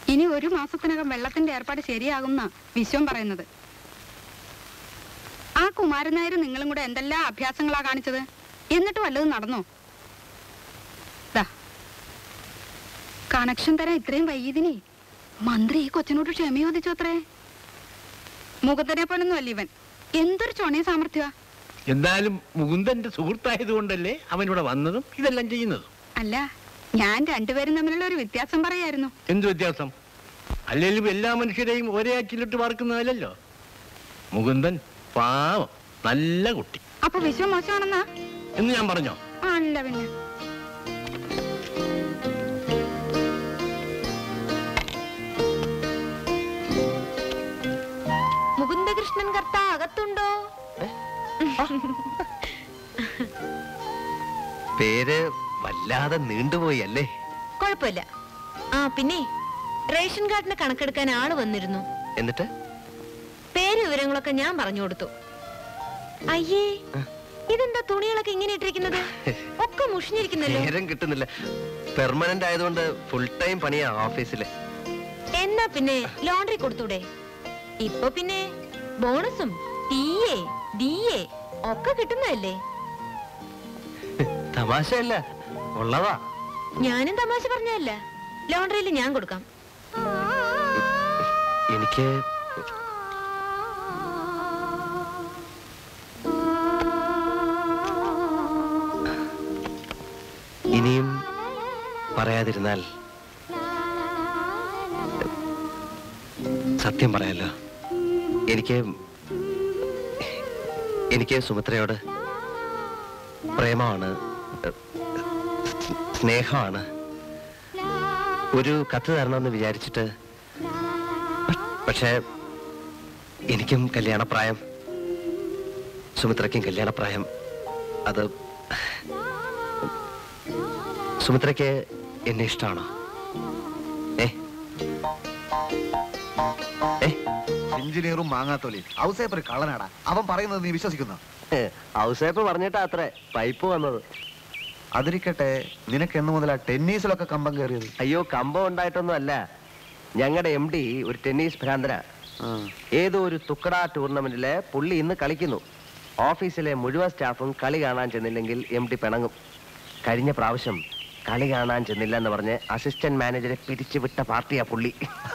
ഇനി ഒരു മാസത്തിനകം വെള്ളത്തിന്റെ ഏർപ്പാട് ശരിയാകുന്ന വിശ്വം പറയുന്നത് ആ കുമാരൻ നായർ നിങ്ങളും കൂടെ എന്തെല്ലാം അഭ്യാസങ്ങളാ കാണിച്ചത് എന്നിട്ട് വല്ലതും നടന്നോ ദാ കണക്ഷൻ തരാൻ ഇത്രയും വൈകിയതിനെ മന്ത്രി ഈ കൊച്ചിനോട് ക്ഷമ ചോദിച്ചു അത്രേ മുകുന്ദനെ പോലൊന്നും അല്ല ഇവൻ എന്തൊരു ചൊണയ സാമർഥ്യ എന്തായാലും മുകുന്ദന്റെ സുഹൃത്തായതുകൊണ്ടല്ലേ അവൻ ഇവിടെ വന്നതും ഇതെല്ലാം ചെയ്യുന്നതും അല്ല ഞാൻ രണ്ടുപേരും തമ്മിലുള്ള ഒരു വ്യത്യാസം പറയായിരുന്നു എന്ത് വ്യത്യാസം അല്ലെങ്കിലും എല്ലാ മനുഷ്യരെയും ഒരേ അച്ചിലിട്ട് വാർക്കുന്നതല്ലോ മുകുന്ദൻ പാവം നല്ല കുട്ടി അപ്പൊ വിശ്വം മോശമാണെന്നാ എന്ന് ഞാൻ പറഞ്ഞോ അല്ല പിന്നെ മുകുന്ദകൃഷ്ണൻ കർത്ത അകത്തുണ്ടോ പേര് വല്ലാതെ നീണ്ടുപോയി അല്ലേ കുഴപ്പമില്ല ആ പിന്നെ റേഷൻ കാർഡിന് കണക്കെടുക്കാൻ ആള് വന്നിരുന്നു എന്നിട്ട് പേര് വിവരങ്ങളൊക്കെ ഞാൻ പറഞ്ഞു കൊടുത്തു അയ്യേ ഇതെന്താ തുണികളൊക്കെ ഇങ്ങനെ ഇട്ടിരിക്കുന്നത് ഒക്കെ മുഷിഞ്ഞിരിക്കുന്നല്ലോ നേരം കിട്ടുന്നില്ല പെർമനന്റ് ആയതുകൊണ്ട് ഫുൾ ടൈം പണിയാ ഓഫീസില് എന്നാ പിന്നെ ലോണ്ടറി കൊടുത്തൂടെ ഇപ്പൊ പിന്നെ ബോണസും തീയേ ദിയേ ഒക്കെ കിട്ടുന്നതല്ലേ തമാശയല്ല ഉള്ളതാ ഞാനും തമാശ പറഞ്ഞല്ല ലോണ്ടറിയിൽ ഞാൻ കൊടുക്കാം എനിക്ക് ഇനിയും പറയാതിരുന്നാൽ സത്യം പറയാലോ എനിക്ക് എനിക്ക് സുമിത്രയോട് പ്രേമമാണ് സ്നേഹമാണ് ഒരു കത്ത് തരണമെന്ന് വിചാരിച്ചിട്ട് പക്ഷേ എനിക്കും കല്യാണപ്രായം സുമിത്രയ്ക്കും കല്യാണപ്രായം അത് സുമിത്രയ്ക്ക് എന്നെ ഇഷ്ടമാണോ ഏ ഏ എഞ്ചിനീയറും മാങ്ങാത്തോലിയും ഔസേപ്പർ കള്ളനാടാ അവൻ പറയുന്നത് നീ വിശ്വസിക്കുന്നു ഔസേപ്പ് പറഞ്ഞിട്ടാ അത്രേ പൈപ്പ് വന്നത് അതിരിക്കട്ടെ നിനക്ക് എന്ന് മുതലാ ടെന്നീസിലൊക്കെ കമ്പം കയറിയത് അയ്യോ കമ്പം ഉണ്ടായിട്ടൊന്നും അല്ല ഞങ്ങളുടെ എം ഡി ഒരു ടെന്നീസ് ഭ്രാന്തര ഏതോ ഒരു തുക്കട ടൂർണമെന്റില് പുള്ളി ഇന്ന് കളിക്കുന്നു ഓഫീസിലെ മുഴുവൻ സ്റ്റാഫും കളി കാണാൻ ചെന്നില്ലെങ്കിൽ എം ഡി പിണങ്ങും കഴിഞ്ഞ പ്രാവശ്യം കളി കാണാൻ ചെന്നില്ല എന്ന് പറഞ്ഞ് അസിസ്റ്റന്റ് മാനേജറെ പിരിച്ചു വിട്ട പാർട്ടിയാ പുള്ളി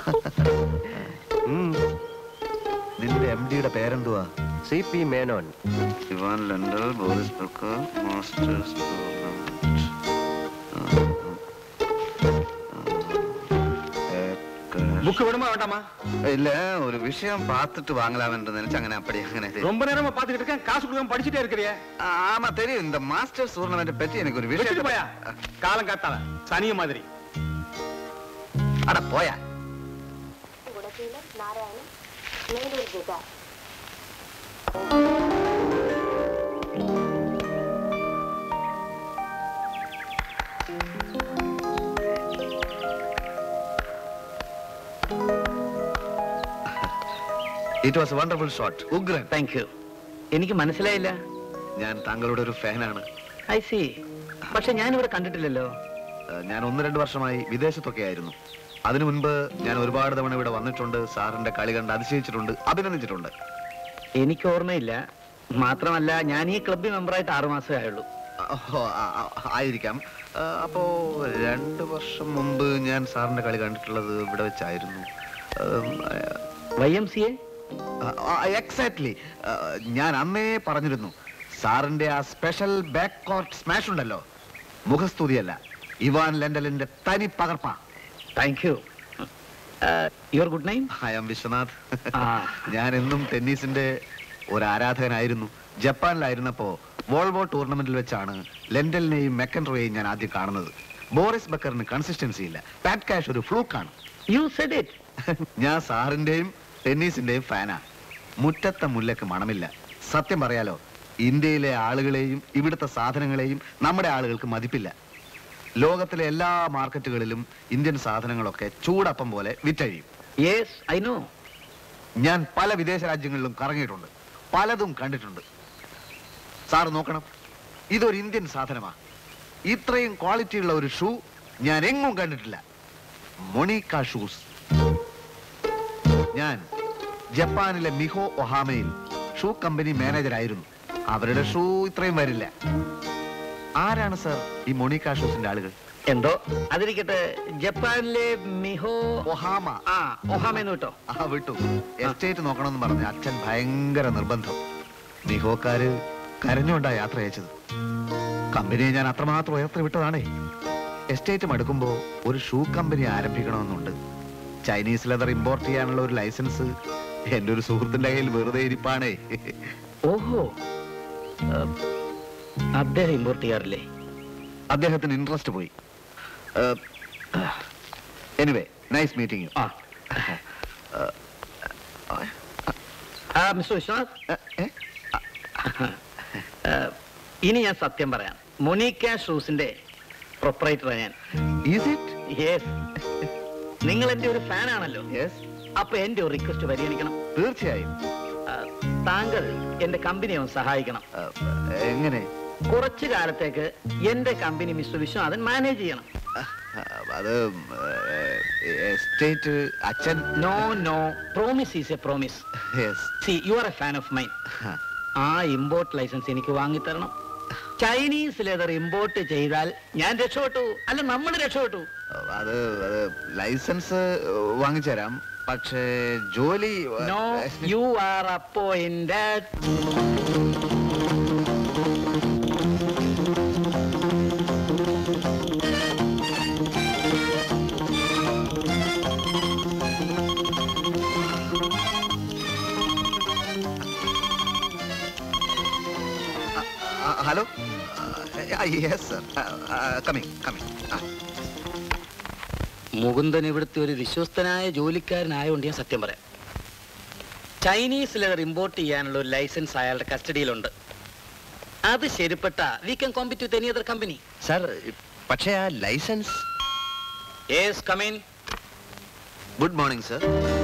ഉം. നിന്റെ എം ഡിയുടെ പേരെന്തുവാ C P Menon Ivan Lendl Boris Becker masters book வேணுமா வேண்டாமா இல்ல ஒரு விஷயம் பார்த்துட்டு வாங்கலாம்னு நினைச்சு അങ്ങനെ அப்படி അങ്ങനെ ரொம்ப நேரமா பாத்துக்கிட்டு இருக்கேன் காசு கொடுக்காம படிச்சுட்டே இருக்கிறிய ஆமா தெரியும் இந்த மாஸ்டர்ஸ் டூர்னமெண்ட் பத்தி எனக்கு ஒரு வச்சுட்டு விஷயம் போயா காலம் காத்தால சனிய மாதிரி அட போயா ഇറ്റ് വാസ് വണ്ടർഫുൾ ഷോട്ട് ഉഗ്രൻ താങ്ക് യു എനിക്ക് മനസ്സിലായില്ല ഞാൻ താങ്കളുടെ ഒരു ഫാനാണ് ഐ സി പക്ഷെ ഞാൻ ഇവിടെ കണ്ടിട്ടില്ലല്ലോ ഏഹ് ഞാൻ ഒന്ന് രണ്ട് വർഷമായി വിദേശത്തൊക്കെ ആയിരുന്നു അതിനു മുൻപ് ഞാൻ ഒരുപാട് തവണ ഇവിടെ വന്നിട്ടുണ്ട് സാറിന്റെ കളി കണ്ട് അതിശയിച്ചിട്ടുണ്ട് അഭിനന്ദിച്ചിട്ടുണ്ട് എനിക്ക് ഓർമ്മയില്ല മാത്രമല്ല ഞാൻ ഈ ക്ലബിൽ മെമ്പറായിട്ട് ആറു മാസമേ ആയുള്ളൂ ഓഹോ, ആ- ആ- ആയിരിക്കാം ഏഹ് അപ്പോ രണ്ട് വർഷം മുമ്പ് ഞാൻ സാറിന്റെ കളി കണ്ടിട്ടുള്ളത് ഇവിടെ വെച്ചായിരുന്നു Y M C A exactly ഞാൻ അന്നേ പറഞ്ഞിരുന്നു സാറിന്റെ ആ സ്പെഷ്യൽ ബാക്ക് കോർട്ട് സ്മാഷ് ഉണ്ടല്ലോ മുഖസ്തുതിയല്ല ഇവാൻ ലണ്ടലിന്റെ തനി പകർപ്പാ thank you your good name I am Vishwanath ആ. ഞാൻ എന്നും ടെന്നീസിന്റെ ഒരു ആരാധകനായിരുന്നു ജപ്പാനിലായിരുന്നപ്പോ വോൾവോ ടൂർണമെന്റിൽ വെച്ചാണ് ലണ്ടലിനെയും മെക്കൻറോയെയും ഞാൻ ആദ്യം കാണുന്നത് ബോറിസ് ബക്കറിന് കൺസിസ്റ്റൻസി ഇല്ല പാറ്റ് കാഷ് ഒരു ഫ്ലൂക്കാണ് യു സെഡ് ഇറ്റ് ഞാൻ സാറിന്റെയും ടെന്നീസിന്റെയും ഫാനാ മുറ്റത്തെ മുല്ലക്ക് മണമില്ല സത്യം പറയാലോ ഇന്ത്യയിലെ ആളുകളെയും ഇവിടുത്തെ സാധനങ്ങളെയും നമ്മുടെ ആളുകൾക്ക് മതിപ്പില്ല ലോകത്തിലെ എല്ലാ മാർക്കറ്റുകളിലും ഇന്ത്യൻ സാധനങ്ങളൊക്കെ ചൂടപ്പം പോലെ വിറ്റഴിയും യെസ് ഐ നോ ഞാൻ പല വിദേശ രാജ്യങ്ങളിലും കറങ്ങിയിട്ടുണ്ട് പലതും കണ്ടിട്ടുണ്ട് സാർ നോക്കണം ഇതൊരു ഇന്ത്യൻ സാധനമാ ഇത്രയും ക്വാളിറ്റി ഉള്ള ഒരു ഷൂ ഞാൻ എങ്ങും കണ്ടിട്ടില്ല മൊണീക്ക ഷൂസ് ഞാൻ ജപ്പാനിലെ മിഹോ ഒഹാമയിൽ ഷൂ കമ്പനി മാനേജർ ആയിരുന്നു അവരുടെ ഷൂ ഇത്രയും വരില്ല ആരാണ് സർ ഈ മൊണിക്ക ഷൂസിന്റെ ആളുകൾ എന്തോ അതിരിക്കട്ടെ ജപ്പാനിലെ മിഹോ ഒഹാമ ആ ഒഹാമെന്ന് കേട്ടോ ആ വിട്ടു എസ്റ്റേറ്റ് നോക്കണമെന്ന് പറഞ്ഞ് അച്ഛൻ ഭയങ്കര നിർബന്ധം മിഹോക്കാര് കരഞ്ഞുകൊണ്ടാ യാത്ര അയച്ചത് കമ്പനിയെ ഞാൻ അത്രമാത്രം ഉയർത്തി വിട്ടതാണേ എസ്റ്റേറ്റ് മടുക്കുമ്പോ ഒരു ഷൂ കമ്പനി ആരംഭിക്കണമെന്നുണ്ട് ചൈനീസ് ലെതർ ഇമ്പോർട്ട് ചെയ്യാനുള്ള ഒരു ലൈസൻസ് എന്റെ ഒരു സുഹൃത്തിന്റെ കയ്യിൽ വെറുതെ ഇരിപ്പാണേ ഓഹോ ആ, അദ്ദേഹം ഇമ്പോർട്ട് ചെയ്യാറില്ലേ അദ്ദേഹത്തിന് ഇൻട്രസ്റ്റ് പോയി എനിവേ നൈസ് മീറ്റിംഗ് ആ ആ മിസ്റ്റർ വിശ്വനാഥ് ആ, ഇനി ഞാൻ സത്യം പറയാം മൊണിക്ക ഷൂസിന്റെ പ്രൊപ്പറേറ്ററാണ് ഞാൻ ഈസ് ഇറ്റ് യെസ് നിങ്ങൾ എന്റെ ഒരു ഫാൻ ആണല്ലോ യെസ് അപ്പൊ എന്റെ ഒരു റിക്വസ്റ്റ് പരിഗണിക്കണം തീർച്ചയായും ആ, താങ്കൾ എന്റെ കമ്പനിയെ ഒന്ന് സഹായിക്കണം ആ, എങ്ങനെ കുറച്ചു കാലത്തേക്ക് എന്റെ കമ്പനി മിസ്റ്റർ വിശ്വനാഥൻ മാനേജ് ചെയ്യണം ആ, അത് എസ്റ്റേറ്റ് അച്ഛൻ no no promise is a promise yes see you are a fan of mine ആ ഇമ്പോർട്ട് ലൈസൻസ് എനിക്ക് വാങ്ങിത്തരണം ചൈനീസ് ലെതർ ഇമ്പോർട്ട് ചെയ്താൽ ഞാൻ രക്ഷപ്പെട്ടു അല്ല നമ്മൾ രക്ഷപ്പെട്ടു അത് അത് ലൈസൻസ് വാങ്ങിച്ചുതരാം പക്ഷേ ജോലി no you are appointed hello yes sir coming coming Mukundan ഇവിടുത്തെ ഒരു വിശ്വസ്തനായ ജോലിക്കാരനായോണ്ട് ഞാൻ സത്യം പറയാം ചൈനീസ് ലെതർ ഇമ്പോർട്ട് ചെയ്യാനുള്ള ഒരു ലൈസൻസ് അയാളുടെ കസ്റ്റഡിയിലുണ്ട് അത് ശരിപ്പെട്ട we can compete with any other company sir പക്ഷേ ആ licence yes come in good morning sir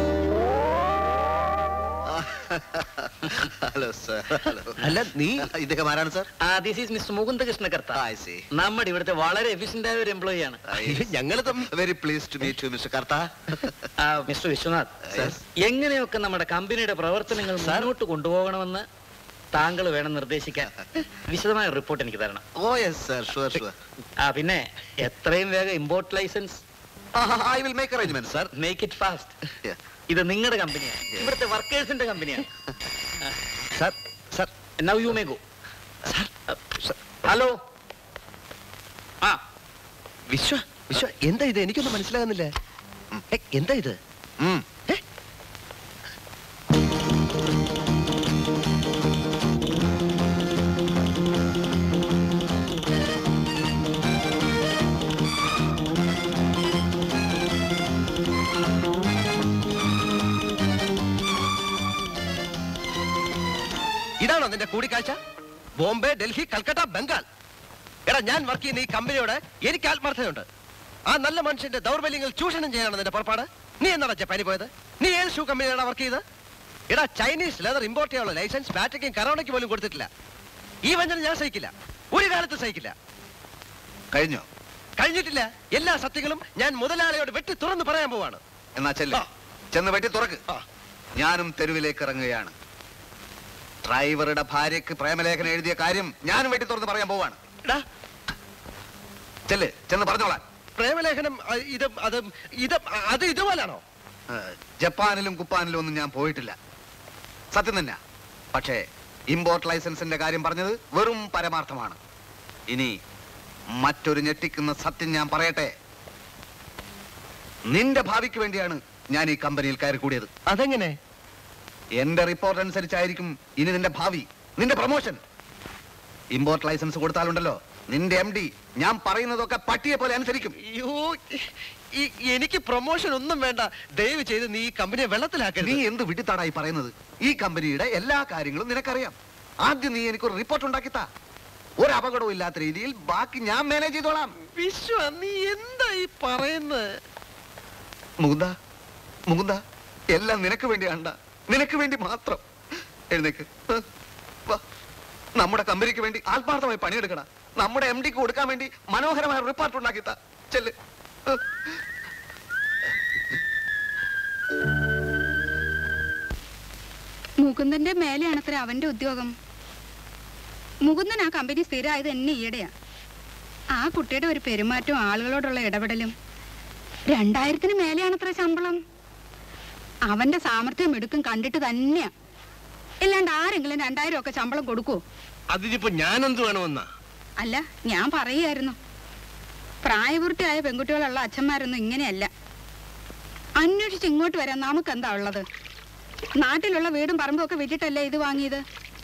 hello sir hello അല്ല നീ ഇദ്ദേഹം ആരാണ് sir this is mister Mukunda Krishnakartha I see. നമ്മുടെ ഇവിടുത്തെ വളരെ എഫിഷ്യന്റ് ആയ ഒരു എംപ്ലോയി ആണ് ഞങ്ങൾ very please to meet you Mister Kartha ആ, മിസ്റ്റർ വിശ്വനാഥ് Yes. എങ്ങനെയൊക്കെ നമ്മുടെ കമ്പനിയുടെ പ്രവർത്തനങ്ങൾ മുന്നോട്ട് കൊണ്ടുപോകണമെന്ന് താങ്കൾ വേണം നിർദ്ദേശിക്കാൻ വിശദമായ ഒരു റിപ്പോർട്ട് എനിക്ക് തരണം oh yes sir sure sure ആ പിന്നെ എത്രയും വേഗം import licence I will make arrangement sir make it fast ഇത് നിങ്ങളുടെ കമ്പനിയാണ് ഇവിടുത്തെ വർക്കേഴ്സിന്റെ കമ്പനിയാണ് sir sir now you may go hello ആ വിശ്വ വിശ്വ എന്താ ഇത് എനിക്കൊന്നും മനസ്സിലാകുന്നില്ല ഏ, എന്താ ഇത് ഏ? ഇതാണോ നിന്റെ കൂടിക്കാഴ്ച ബോംബെ ഡൽഹി കൽക്കട്ട ബംഗാൾ എടാ ഞാൻ വർക്ക് ചെയ്യുന്ന ഈ കമ്പനിയോട് എനിക്ക് ആത്മാർത്ഥതയുണ്ട് ആ നല്ല മനുഷ്യന്റെ ദൗർബല്യങ്ങൾ ചൂഷണം ചെയ്യാനാണ് നിന്റെ പുറപ്പാട് നീ എന്നാണ് ജപ്പാനി പോയത് നീ ഏത് ഷൂ കമ്പനിയാണ് വർക്ക് ചെയ്തത് എടാ ചൈനീസ് ലെതർ ഇമ്പോർട്ട് ചെയ്യാനുള്ള ലൈസൻസ് ബാറ്റയ്ക്കും കറോണയ്ക്ക് പോലും കൊടുത്തിട്ടില്ല ഈ വഞ്ചന ഞാൻ സഹിക്കില്ല ഒരു കാലത്ത് സഹിക്കില്ല കഴിഞ്ഞോ കഴിഞ്ഞിട്ടില്ല എല്ലാ സത്യങ്ങളും ഞാൻ മുതലാളിയോട് വെട്ടി തുറന്ന് പറയാൻ പോവാണ് എന്നാ ചെല്ല ആ. ചെന്ന് വെട്ടി തുറക്ക് ആ. ഞാനും തെരുവിലേക്ക് ഇറങ്ങുകയാണ് ഡ്രൈവറുടെ ഭാര്യക്ക് പ്രേമലേഖനം എഴുതിയ കാര്യം ഞാനും വെട്ടി തുറന്ന് പറയാൻ പോവാണ് എടാ ചെല്ല് ചെന്ന് പറഞ്ഞോളാൻ പ്രേമലേഖനം അ, ഇത് അത് ഇത് അത് ഇതുപോലാണോ ഏ, ജപ്പാനിലും കുപ്പാനിലും ഒന്നും ഞാൻ പോയിട്ടില്ല സത്യം തന്നെ പക്ഷേ ഇമ്പോർട്ട് ലൈസൻസിന്റെ കാര്യം പറഞ്ഞത് വെറും പരമാർത്ഥമാണ് ഇനി മറ്റൊരു ഞെട്ടിക്കുന്ന സത്യം ഞാൻ പറയട്ടെ നിന്റെ ഭാവിക്ക് വേണ്ടിയാണ് ഞാൻ ഈ കമ്പനിയിൽ കയറി കൂടിയത് അതെങ്ങനെ എന്റെ റിപ്പോർട്ട് അനുസരിച്ചായിരിക്കും ഇനി നിന്റെ ഭാവി നിന്റെ പ്രൊമോഷൻ ഇമ്പോർട്ട് ലൈസൻസ് കൊടുത്താലുണ്ടല്ലോ നിന്റെ എം ഡി ഞാൻ പറയുന്നതൊക്കെ പട്ടിയെ പോലെ അനുസരിക്കും അയ്യോ ഈ- എനിക്ക് പ്രൊമോഷൻ ഒന്നും വേണ്ട ദയവ് ചെയ്ത് നീ ഈ കമ്പനിയെ നീ വെള്ളത്തിലാക്കരുത് എന്ത് വിഡിത്താടായി പറയുന്നത് ഈ കമ്പനിയുടെ എല്ലാ കാര്യങ്ങളും നിനക്കറിയാം ആദ്യം നീ എനിക്കൊരു റിപ്പോർട്ട് ഉണ്ടാക്കിത്താ ഒരു അപകടവും ഇല്ലാത്ത രീതിയിൽ ബാക്കി ഞാൻ മാനേജ് ചെയ്തോളാം വിശ്വ നീ എന്താ ഈ പറയുന്നത് മുകുന്ദ മുകുന്ദ എല്ലാം നിനക്ക് വേണ്ടിയാണ്ട നിനക്ക് വേണ്ടി മാത്രം എഴുന്നേക്ക് ഹ്, വാ. നമ്മുടെ കമ്പനിക്ക് വേണ്ടി ആത്മാർത്ഥമായി പണിയെടുക്കണ നമ്മുടെ എം ഡിക്ക് കൊടുക്കാൻ വേണ്ടി മനോഹരമായ റിപ്പോർട്ട് ഉണ്ടാക്കിത്ത ചെല്ല് ഹ്. മുകുന്ദന്റെ മേലെയാണത്ര അവന്റെ ഉദ്യോഗം മുകുന്ദൻ ആ കമ്പനി സ്ഥിരമായത് എന്നെ ഈയിടെയാ ആ കുട്ടിയുടെ ഒരു പെരുമാറ്റവും ആളുകളോടുള്ള ഇടപെടലും രണ്ടായിരത്തിന് മേലെയാണത്ര ശമ്പളം അവന്റെ സാമർഥ്യം എടുക്കും കണ്ടിട്ട് തന്നെയാ ഇല്ലാണ്ട് ആരെങ്കിലും രണ്ടായിരം ഒക്കെ ശമ്പളം കൊടുക്കുവോ അതിനിപ്പോ ഞാൻ എന്ത് വേണമെന്നാ അല്ല ഞാൻ പറയുമായിരുന്നു പ്രായപൂർത്തിയായ പെൺകുട്ടികളുള്ള അച്ഛന്മാരൊന്നും ഇങ്ങനെയല്ല അന്വേഷിച്ച് ഇങ്ങോട്ട് വരാൻ നമുക്ക് എന്താ ഉള്ളത് നാട്ടിലുള്ള വീടും പറമ്പും ഒക്കെ വിട്ടിട്ടല്ലേ ഇത് വാങ്ങിയത്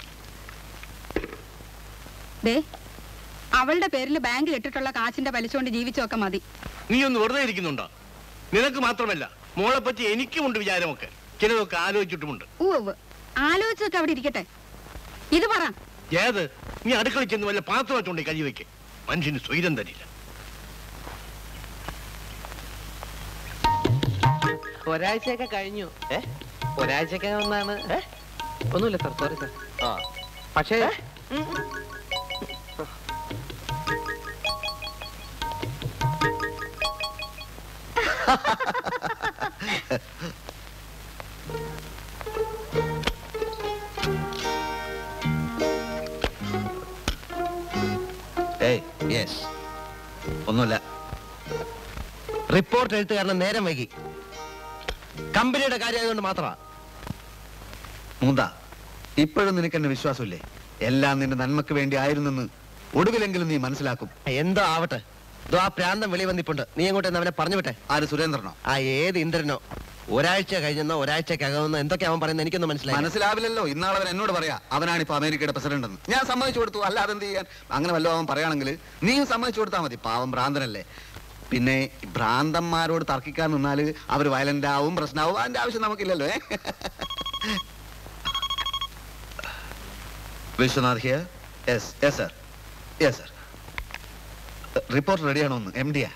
ദേ അവളുടെ പേരിൽ ബാങ്കിൽ ഇട്ടിട്ടുള്ള കാശിന്റെ പലിശ കൊണ്ട് ജീവിച്ചൊക്കെ മതി നീ ഒന്ന് വെറുതെ ഇരിക്കുന്നുണ്ടോ നിനക്ക് മാത്രമല്ല മോളെ പറ്റി എനിക്കുമുണ്ട് വിചാരമൊക്കെ ചിലതൊക്കെ ആലോചിച്ചിട്ടുമുണ്ട് ഉവ്വ് ആലോചിച്ചൊക്കെ അവിടെ ഇരിക്കട്ടെ ഇത് പറ ഏത് നീ അടുക്കള ചെന്ന് വല്ല പാത്രം വെച്ചോണ്ടേ കഴി വെക്ക് മനുഷ്യന് സ്വൈരം തരില്ല ഒരാഴ്ചയൊക്കെ കഴിഞ്ഞു ഏ ഒരാഴ്ചയൊക്കെ ഒന്നാണ് ഒന്നുമില്ല സാർ സോറി സാർ ആ പക്ഷേ ഏയ് യെസ് ഒന്നുമില്ല റിപ്പോർട്ട് എഴുത്ത് കാരണം നേരം വൈകി കമ്പനിയുടെ കാര്യമായതുകൊണ്ട് മാത്രമാ മൂന്താ ഇപ്പോഴും നിനക്ക് എന്നെ വിശ്വാസമില്ലേ എല്ലാം നിന്റെ നന്മക്ക് വേണ്ടി ആയിരുന്നെന്ന് ഒടുവിലെങ്കിലും നീ മനസ്സിലാക്കും എന്തോ ആവട്ടെ ഇതോ ആ പ്രാന്തം വെളി വന്നിപ്പുണ്ട് നീ അങ്ങോട്ട് ഒന്ന് അവനെ പറഞ്ഞു വിട്ടെ ആര് സുരേന്ദ്രനോ ആ ഏത് ഇന്ദ്രനോ ഒരാഴ്ച കഴിഞ്ഞെന്നോ ഒരാഴ്ചക്കകമെന്നോ എന്തൊക്കെ അവൻ പറയുന്നത് എനിക്കൊന്നും മനസ്സിലായി മനസ്സിലാവില്ലല്ലോ ഇന്നാളെ അവൻ എന്നോട് പറയാ അവനാണ് ഇപ്പൊ അമേരിക്കയുടെ പ്രസിഡന്റ് എന്ന് ഞാൻ സമ്മതിച്ചു കൊടുത്തു അല്ലാതെ എന്ത് ചെയ്യാൻ അങ്ങനെ വല്ലോ അവൻ പറയുകയാണെങ്കിൽ നീയും സമ്മതിച്ചു കൊടുത്താൽ മതി പാവം ഭ്രാന്തനല്ലേ പിന്നെ ഈ ഭ്രാന്തന്മാരോട് തർക്കിക്കാൻ നിന്നാല് അവർ വയലന്റ് ആവും പ്രശ്നമാവും അതിന്റെ ആവശ്യം നമുക്കില്ലല്ലോ ഏ Vishwanath here yes yes sir yes sir report റെഡിയാണോ ഒന്ന് എം ഡിയാ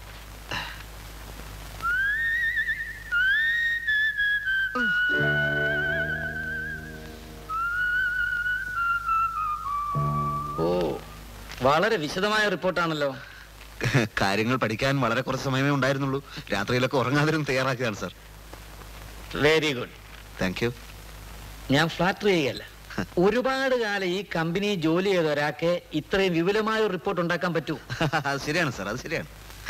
ഓ വളരെ വിശദമായ റിപ്പോർട്ടാണല്ലോ കാര്യങ്ങൾ പഠിക്കാൻ വളരെ കുറച്ച് സമയമേ ഉണ്ടായിരുന്നുള്ളൂ രാത്രിയിലൊക്കെ ഉറങ്ങാതിരും തയ്യാറാക്കിയതാണ് sir very good thank you ഞാൻ ഫ്ലാറ്റർ ചെയ്യല്ല ഒരുപാട് കാലം ഈ കമ്പനി ജോലി ചെയ്ത ഒരാൾക്ക് ഇത്രയും വിപുലമായ ഒരു റിപ്പോർട്ട് ഉണ്ടാക്കാൻ പറ്റൂ അത് ശരിയാണ് സർ അത് ശരിയാണ്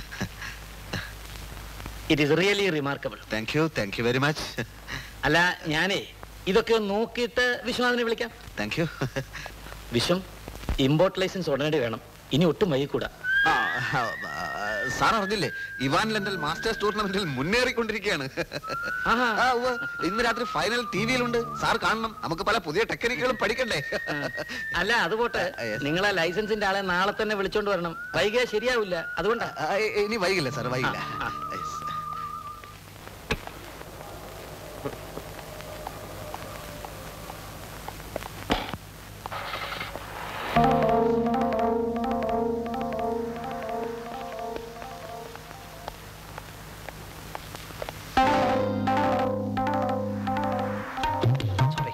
it is really remarkable thank you thank you very much അല്ല ഞാനേ ഇതൊക്കെ ഒന്ന് നോക്കിയിട്ട് വിശ്വനാഥനെ വിളിക്കാം thank you Vishwam import licence ഉടനടി വേണം ഇനി ഒട്ടും വൈകൂടാ സാർ അറിഞ്ഞില്ലേ ഇവാൻ ലണ്ടൽ മാസ്റ്റേഴ്സ് ടൂർണമെന്റിൽ മുന്നേറിക്കൊണ്ടിരിക്കുകയാണ് ആഹാ. ആ, ഉവ്വ്. ഇന്ന് രാത്രി ഫൈനൽ ടി വിയിലുണ്ട് സാർ കാണണം നമുക്ക് പല പുതിയ ടെക്നിക്കുകളും പഠിക്കണ്ടേ അല്ല അത് പോട്ടെ ആ, yes. നിങ്ങളെ ലൈസൻസിന്റെ ആളെ നാളെ തന്നെ വിളിച്ചോണ്ട് വരണം വൈകിയാ ശരിയാവില്ല അതുകൊണ്ടാ ആ, ഇ- ഇനി വൈകില്ല സാർ വൈകില്ല ആ, ആ. Yes. സോറി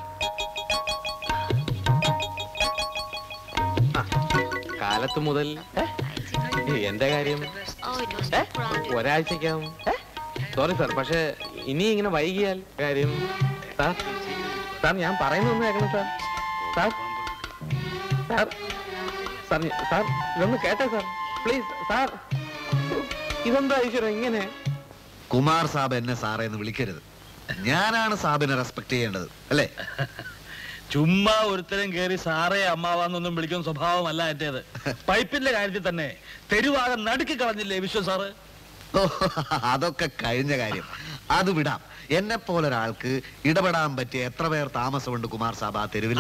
കാലത്ത് മുതൽ എന്റെ കാര്യം ഒരാഴ്ചക്കകം സോറി സാർ പക്ഷെ ഇനി ഇങ്ങനെ വൈകിയാൽ കാര്യം സാർ സാർ ഞാൻ പറയുന്നൊന്ന് കേൾക്കണം സാർ സാർ സാർ സാർ ഞ- സാർ ഇതൊന്ന് കേട്ടെ സാർ പ്ലീസ് സാർ ഇതെന്താ ഈശ്വരൻ ഇങ്ങനെ കുമാർ സാബ് എന്നെ സാറേ എന്ന് വിളിക്കരുത് ഞാനാണ് സാബിനെ റെസ്പെക്ട് ചെയ്യേണ്ടത് അല്ലേ ചുമ്മാ ഒരുത്തരം കയറി സാറേ അമ്മാവാന്നൊന്നും വിളിക്കുന്ന സ്വഭാവമല്ല എന്റേത് പൈപ്പിന്റെ കാര്യത്തിൽ തന്നെ തെരുവാകെ നടുക്കി കളഞ്ഞില്ലേ വിശ്വ സാറ് ഓ, അതൊക്കെ കഴിഞ്ഞ കാര്യം അത് വിടാം എന്നെ പോലെ ഒരാൾക്ക് ഇടപെടാൻ പറ്റിയ എത്ര പേർ താമസമുണ്ട് കുമാർ സാബ് ആ തെരുവിൽ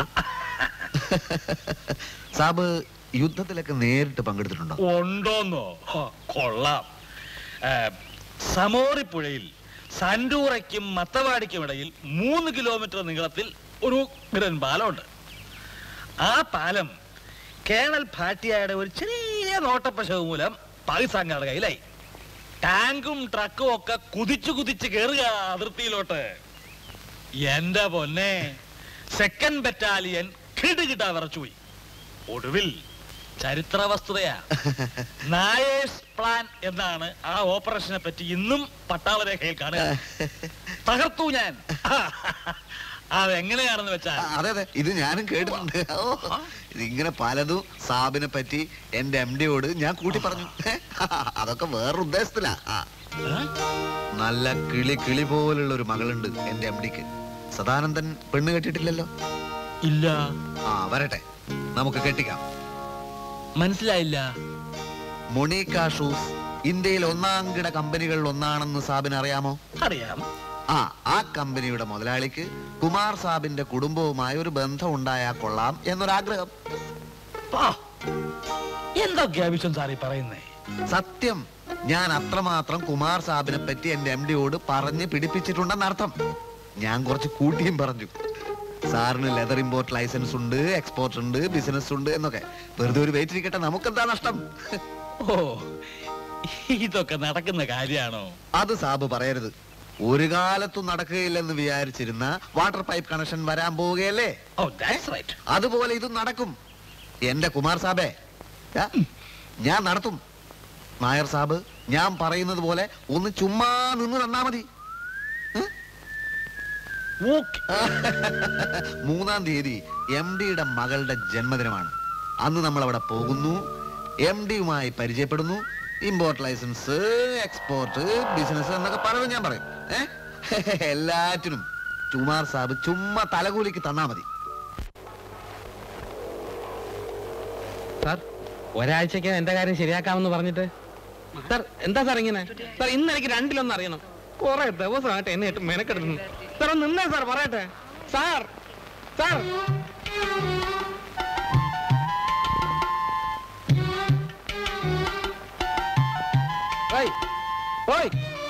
സാബ് യുദ്ധത്തിലൊക്കെ നേരിട്ട് പങ്കെടുത്തിട്ടുണ്ടോ ഉണ്ടോന്നോ ഹോ, കൊള്ളാം ഏ, സമോറി പുഴയിൽ സൻഡൂറയ്ക്കും മത്തവാടിക്കും ഇടയിൽ മൂന്ന് കിലോമീറ്റർ നീളത്തിൽ ഒരു ഗ്രൻ പാലമുണ്ട് ആ പാലം കേണൽ ഭാട്ടിയായുടെ ഒരു ചെറിയ നോട്ടപ്പശവ് മൂലം പാകിസ്ഥാൻകാരുടെ കയ്യിലായി ടാങ്കും ട്രക്കും ഒക്കെ കുതിച്ചു കുതിച്ച് കയറുക അതിർത്തിയിലോട്ട് എന്റെ പൊന്നെ സെക്കൻഡ് ബറ്റാലിയൻ കിടുകിട്ടാ വിറച്ചുപോയി ഒടുവിൽ ചരിത്ര വസ്തുതയാ നായേഴ്സ് പ്ലാൻ എന്നാണ് ആ ഓപ്പറേഷനെ പറ്റി ഇന്നും പട്ടാള രേഖയിൽ കാണുക തകർത്തു ഞാൻ അതെങ്ങനെയാണെന്ന് വെച്ചാ ആ, അതെ അതെ ഇത് ഞാനും കേട്ടിട്ടുണ്ട് ഓ, ഇതിങ്ങനെ പലതും സാബിനെ പറ്റി എന്റെ എം ഡിയോട് ഞാൻ കൂട്ടി പറഞ്ഞു അതൊക്കെ വേറൊരു ഉദ്ദേശത്തിലാ ആ. നല്ല കിളി കിളി പോലുള്ള ഒരു മകളുണ്ട് എന്റെ എം ഡിക്ക് സദാനന്ദൻ പെണ്ണ് കെട്ടിട്ടില്ലല്ലോ ഇല്ല ആ വരട്ടെ നമുക്ക് കെട്ടിക്കാം മനസ്സിലായില്ല മൊണീക്ക ഷൂസ് ഇന്ത്യയിൽ ഒന്നാം കിട കമ്പനികളിൽ ഒന്നാണെന്ന് സാബിന് അറിയാമോ അറിയാം ആ ആ കമ്പനിയുടെ മുതലാളിക്ക് കുമാർ സാബിന്റെ കുടുംബവുമായി ഒരു ബന്ധം ഉണ്ടായാൽ കൊള്ളാം എന്നൊരാഗ്രഹം ആ, എന്തൊക്കെയാ വിശ്വം സാറി പറയുന്നേ സത്യം ഞാൻ അത്രമാത്രം കുമാർ സാബിനെ പറ്റി എന്റെ എം ഡിയോട് പറഞ്ഞ് പിടിപ്പിച്ചിട്ടുണ്ടെന്നർത്ഥം ഞാൻ കുറച്ച് കൂട്ടിയും പറഞ്ഞു സാറിന് ലെതർ ഇമ്പോർട്ട് ലൈസൻസ് ഉണ്ട് എക്സ്പോർട്ട് ഉണ്ട് ബിസിനസ് ഉണ്ട് എന്നൊക്കെ വെറുതെ ഒരു വെയിറ്റ് ഇരിക്കട്ടെ നമുക്കെന്താ നഷ്ടം ഓ ഇതൊക്കെ നടക്കുന്ന കാര്യാണോ അത് സാബ് പറയരുത് ഒരു കാലത്തും നടക്കുകയില്ലെന്ന് വിചാരിച്ചിരുന്ന വാട്ടർ പൈപ്പ് കണക്ഷൻ വരാൻ പോവുകയല്ലേ ഓ ദാറ്റ്സ് റൈറ്റ് അതുപോലെ ഇത് നടക്കും എന്റെ കുമാർ സാബേ ദാ, ഞാൻ നടത്തും നായർ സാബ് ഞാൻ പറയുന്നത് പോലെ ഒന്ന് ചുമ്മാ നിന്ന് തന്നാ മതി ഓക്കെ മൂന്നാം തീയതി എം ഡിയുടെ മകളുടെ ജന്മദിനമാണ് അന്ന് നമ്മൾ അവിടെ പോകുന്നു എം ഡിയുമായി പരിചയപ്പെടുന്നു ഇമ്പോർട്ട് ലൈസൻസ് എക്സ്പോർട്ട് ബിസിനസ് എന്നൊക്കെ പലതും ഞാൻ പറയും ഏ എല്ലാറ്റിനും കുമാർ സാബ് ചുമ്മാ തലകൂലിക്ക് തന്നാ മതി സാർ ഒരാഴ്ചക്ക് എന്റെ കാര്യം ശരിയാക്കാമെന്ന് പറഞ്ഞിട്ട് സാർ എന്താ സാർ ഇങ്ങനെ സാർ ഇന്ന് എനിക്ക് രണ്ടിലൊന്നും അറിയണം കുറെ ദിവസമായിട്ട് എന്നെ ഇട്ട് മെനക്കെടുക്കുന്നു സാർ ഒന്ന് നിന്നേ സാർ പറയട്ടെ സാർ സാർ ഓയ് ഓയ്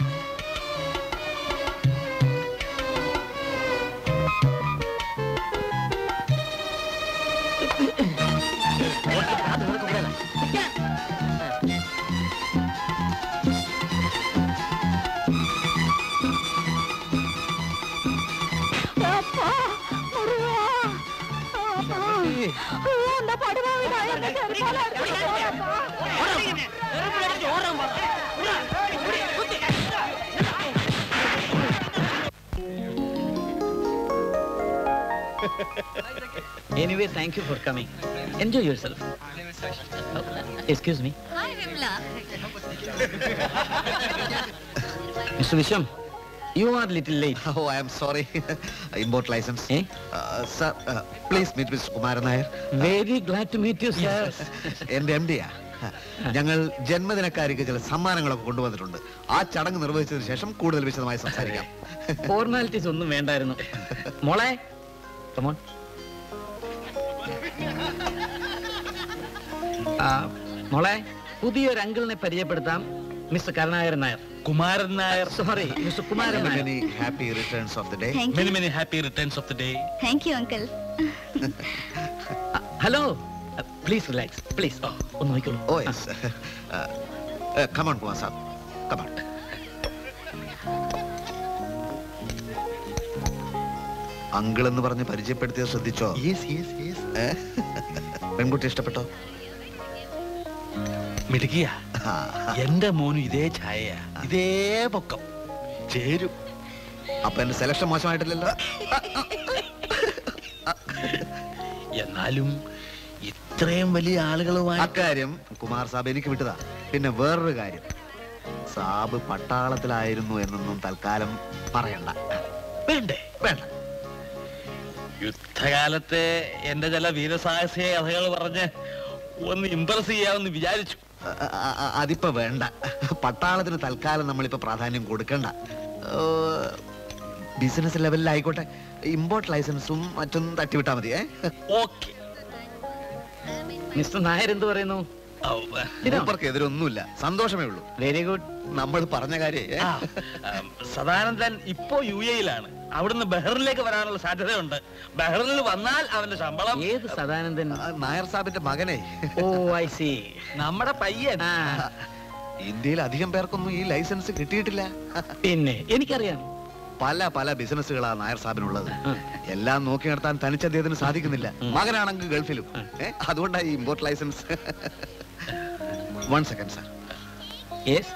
anyway thank you for coming enjoy yourself excuse me Mister Vishwam you are little late oh I'm sorry import licence ഏ? Sir please meet Mister Kumaran Nair very glad to meet you sir എന്റെ M ഡിയാ ഞങ്ങൾ ജന്മദിനക്കാർക്ക് ചില സമ്മാനങ്ങളൊക്കെ കൊണ്ടുവന്നിട്ടുണ്ട് ആ ചടങ്ങ് നിർവഹിച്ചതിന് ശേഷം കൂടുതൽ വിശദമായി സംസാരിക്കാം ഫോർമാലിറ്റീസ് ഒന്നും വേണ്ടായിരുന്നു മോളെ കമോൺ മോളെ പുതിയൊരു അങ്കിളിനെ പരിചയപ്പെടുത്താം Mister Karunakaran Nair Kumaran Nair sorry Mister Kumaran Nair many happy returns of the day Thank many you. Many happy returns of the day Thank you, uncle. Hello please relax please ഒന്ന് നോക്കിക്കോളൂ oh yes come on Kumar saab come on uncle എന്ന് പറഞ്ഞ് പരിചയപ്പെടുത്തിയത് ശ്രദ്ധിച്ചോ ഏ? പെൺകുട്ടി ഇഷ്ടപ്പെട്ടോ മിടുക്കിയ ആ, എന്റെ മോനും ഇതേ ഛായ ഇതേ പൊക്കം ചേരും അപ്പൊ എന്റെ സെലക്ഷൻ മോശമായിട്ടില്ലല്ലോ എന്നാലും ഇത്രയും വലിയ ആളുകളുമായി അക്കാര്യം കുമാർ സാബ് എനിക്ക് വിട്ടതാ പിന്നെ വേറൊരു കാര്യം സാബ് പട്ടാളത്തിലായിരുന്നു എന്നൊന്നും തൽക്കാലം പറയണ്ട വേണ്ടേ വേണ്ട യുദ്ധകാലത്തെ എന്റെ ചില വീരസാഹസിക കഥകൾ പറഞ്ഞ് ഒന്ന് ഇംപ്രസ് ചെയ്യാമെന്ന് വിചാരിച്ചു അ- അ- അ- അതിപ്പോ വേണ്ട പട്ടാളത്തിന് തൽക്കാലം നമ്മളിപ്പോ പ്രാധാന്യം കൊടുക്കണ്ട ബിസിനസ് ലെവലിലായിക്കോട്ടെ ഇമ്പോർട്ട് ലൈസൻസും മറ്റൊന്നും തട്ടിവിട്ടാ മതി ഏ ഓക്കെ മിസ്റ്റർ നായർ എന്ത് പറയുന്നു മൂപ്പർക്ക് എതിരൊന്നുമില്ല സന്തോഷമേ ഉള്ളൂ വെരി ഗുഡ് നമ്മൾ പറഞ്ഞ കാര്യം ആ, ഉം, സദാനന്ദൻ ഇപ്പോ യു എയിലാണ് അവിടുന്ന് ബഹ്റിനിലേക്ക് വരാനുള്ള സാധ്യതയുണ്ട് ബഹ്റിനിൽ വന്നാൽ അവന്റെ ശമ്പളം ഏത് സദാനന്ദൻ നായർ സാബിന്റെ മകനെ ഓ ഐ സി നമ്മുടെ പയ്യൻ ആ ഇന്ത്യയിൽ അധികം പേർക്കൊന്നും ഈ ലൈസൻസ് കിട്ടിയിട്ടില്ല പിന്നെ എനിക്കറിയാം പല പല ബിസിനസ്സുകളാ നായർ സാബിനുള്ളത് ആ. എല്ലാം നോക്കി നടത്താൻ തനിച്ച് അദ്ദേഹത്തിന് സാധിക്കുന്നില്ല ഉം. മകനാണെങ്കിൽ ഗൾഫിലും ഏ, അതുകൊണ്ടാണ് ഈ import licence one second sir yes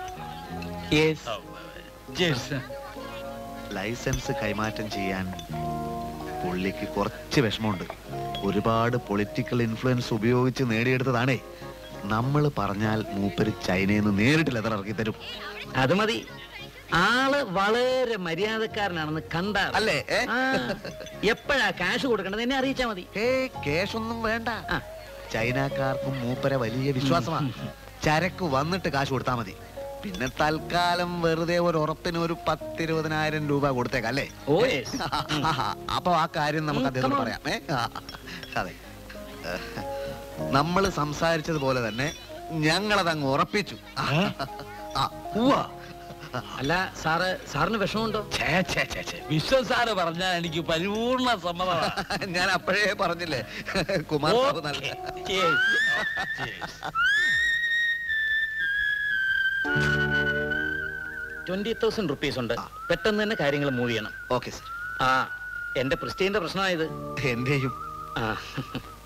yes Cheers. Licence കൈമാറ്റം ചെയ്യാൻ പുള്ളിക്ക് കുറച്ച് വിഷമമുണ്ട് ഒരുപാട് പൊളിറ്റിക്കൽ ഇൻഫ്ലുവൻസ് ഉപയോഗിച്ച് നേടിയെടുത്തതാണേ നമ്മൾ പറഞ്ഞാൽ മൂപ്പര് ചൈനയിൽ നിന്ന് നേരിട്ട് ലെതർ ഇറക്കി തരും അത് മതി ആള് വളരെ മര്യാദക്കാരനാണെന്ന് കണ്ട അല്ലേ, ഏ? എപ്പോഴാ കാശ് കൊടുക്കേണ്ടത് എന്നെ അറിയിച്ചാ മതി ഏ കേഷൊന്നും വേണ്ട ആ. ചൈനക്കാർക്കും മൂപ്പരെ വലിയ വിശ്വാസമാണ് ചരക്ക് വന്നിട്ട് കാശ് കൊടുത്താൽ മതി പിന്നെ തൽക്കാലം വെറുതെ ഒരു ഉറപ്പിന് ഒരു പത്തിരുപതിനായിരം രൂപ കൊടുത്തേക്കാം അല്ലേ ഓ yes. അപ്പൊ ആ കാര്യം നമുക്ക് ഉം, അദ്ദേഹത്തോട് come on. പറയാം ഏ ആ, അതെ നമ്മൾ സംസാരിച്ചതുപോലെ തന്നെ ഞങ്ങളത് അങ്ങ് ഉറപ്പിച്ചു ആ, ഉവ്വ. അല്ല സാറ് സാറിന് വിഷമമുണ്ടോ ഛേ, ഛേ, ഛേ, ഛേ. വിശ്വം സാറ് പറഞ്ഞാൽ എനിക്ക് പരിപൂർണ സമ്മതമാണ് ഞാൻ അപ്പോഴേ പറഞ്ഞില്ലേ കുമാർ സാബ് നല്ല Cheers. Cheers. Twenty thousand rupees ഉണ്ട് പെട്ടെന്ന് തന്നെ കാര്യങ്ങൾ മൂവ് ചെയ്യണം ഓക്കെ സർ ആ എന്റെ പ്രിസ്റ്റീന്റെ പ്രശ്നമായത് എന്റെയും ആ